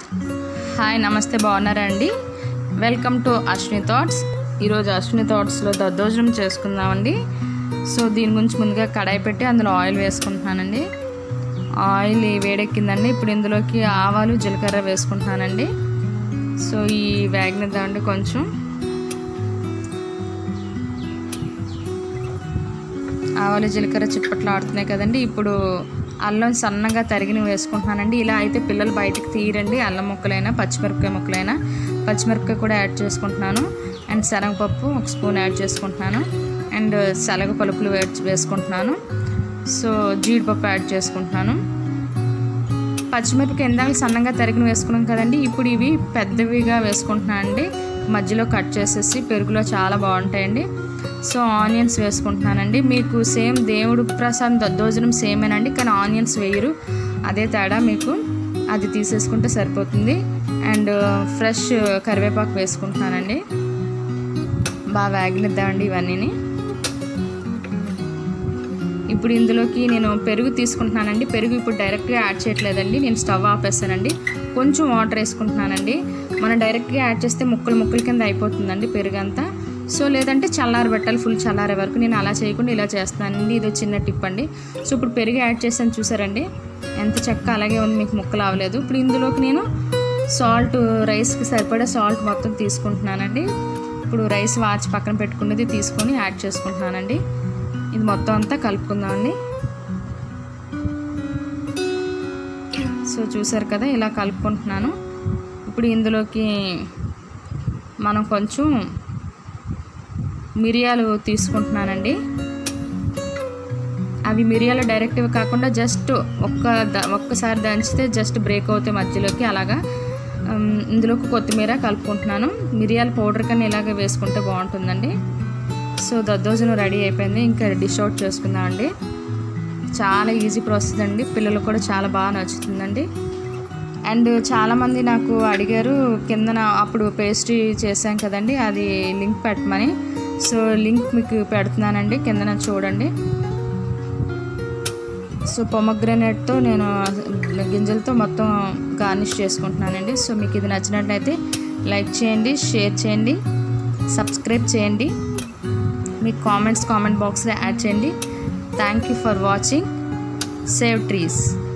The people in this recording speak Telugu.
హాయ్ నమస్తే బాగున్నారా అండి వెల్కమ్ టు అశ్విని థాట్స్ ఈరోజు అశ్విని థాట్స్లో దద్దోజనం చేసుకుందామండి సో దీని గురించి ముందుగా కడాయి పెట్టి అందులో ఆయిల్ వేసుకుంటున్నానండి ఆయిల్ వేడెక్కిందండి ఇప్పుడు ఇందులోకి ఆవాలు జీలకర్ర వేసుకుంటున్నానండి సో ఈ వేగనిద్దామండి కొంచెం ఆవాలు జీలకర్ర చిప్పట్లు ఆడుతున్నాయి కదండి ఇప్పుడు అల్లం సన్నగా తరిగిన వేసుకుంటున్నానండి ఇలా అయితే పిల్లలు బయటకు తీయరండి అల్లం ముక్కలైనా పచ్చిమిరపకాయ ముక్కలైనా పచ్చిమిరపకాయ కూడా యాడ్ చేసుకుంటున్నాను అండ్ శనగపప్పు ఒక స్పూన్ యాడ్ చేసుకుంటున్నాను అండ్ శనగ పలుకులు వేడ్ వేసుకుంటున్నాను సో జీడిపప్పు యాడ్ చేసుకుంటున్నాను పచ్చిమిరపకాయ ఇందాక సన్నగా తరిగిన వేసుకున్నాం కదండి ఇప్పుడు ఇవి పెద్దవిగా వేసుకుంటున్నాను అండి మధ్యలో కట్ చేసేసి పెరుగులో చాలా బాగుంటాయండి సో ఆనియన్స్ వేసుకుంటున్నానండి మీకు సేమ్ దేవుడు ప్రసాదం దద్దోజనం సేమేనండి కానీ ఆనియన్స్ వేయరు అదే తేడా మీకు అది తీసేసుకుంటే సరిపోతుంది అండ్ ఫ్రెష్ కరివేపాకు వేసుకుంటున్నానండి బాగా వేగనిద్దామండి ఇవన్నీని ఇప్పుడు ఇందులోకి నేను పెరుగు తీసుకుంటున్నానండి పెరుగు ఇప్పుడు డైరెక్ట్గా యాడ్ చేయట్లేదండి నేను స్టవ్ ఆపేస్తానండి కొంచెం వాటర్ వేసుకుంటున్నానండి మనం డైరెక్ట్గా యాడ్ చేస్తే ముక్కలు ముక్కల కింద అయిపోతుందండి పెరుగు అంతా సో లేదంటే చల్లారి పెట్టాలి ఫుల్ చల్లారే వరకు నేను అలా చేయకుండా ఇలా చేస్తున్నానండి ఇది చిన్న టిప్ అండి సో ఇప్పుడు పెరుగు యాడ్ చేసాను చూసారండి ఎంత చెక్క అలాగే ఉంది మీకు ముక్కలు అవ్వలేదు ఇప్పుడు ఇందులోకి నేను సాల్ట్ రైస్కి సరిపడా సాల్ట్ మొత్తం తీసుకుంటున్నానండి ఇప్పుడు రైస్ వాచి పక్కన పెట్టుకున్నది తీసుకొని యాడ్ చేసుకుంటున్నానండి ఇది మొత్తం అంతా కలుపుకుందామండి సో చూసారు కదా ఇలా కలుపుకుంటున్నాను ఇప్పుడు ఇందులోకి మనం కొంచెం మిరియాలు తీసుకుంటున్నానండి అవి మిరియాలు డైరెక్ట్గా కాకుండా జస్ట్ ఒక్క ఒక్కసారి దంచితే జస్ట్ బ్రేక్ అవుతాయి మధ్యలోకి అలాగా ఇందులోకి కొత్తిమీర కలుపుకుంటున్నాను మిరియాల పౌడర్ కన్నా ఇలాగ వేసుకుంటే బాగుంటుందండి సో దద్దోజనం రెడీ అయిపోయింది ఇంకా డిష్ అవుట్ చేసుకుందామండి చాలా ఈజీ ప్రాసెస్ అండి పిల్లలకు కూడా చాలా బాగా నచ్చుతుందండి అండ్ చాలామంది నాకు అడిగారు కిందన అప్పుడు పేస్ట్రీ చేశాం కదండి అది లింక్ పెట్టమని సో లింక్ మీకు పెడుతున్నానండి కిందన చూడండి సో పొమగ్రనేట్తో నేను గింజలతో మొత్తం గార్నిష్ చేసుకుంటున్నానండి సో మీకు ఇది నచ్చినట్లయితే లైక్ చేయండి షేర్ చేయండి సబ్స్క్రైబ్ చేయండి మీ కామెంట్స్ కామెంట్ బాక్స్లో యాడ్ చేయండి thank you for watching save trees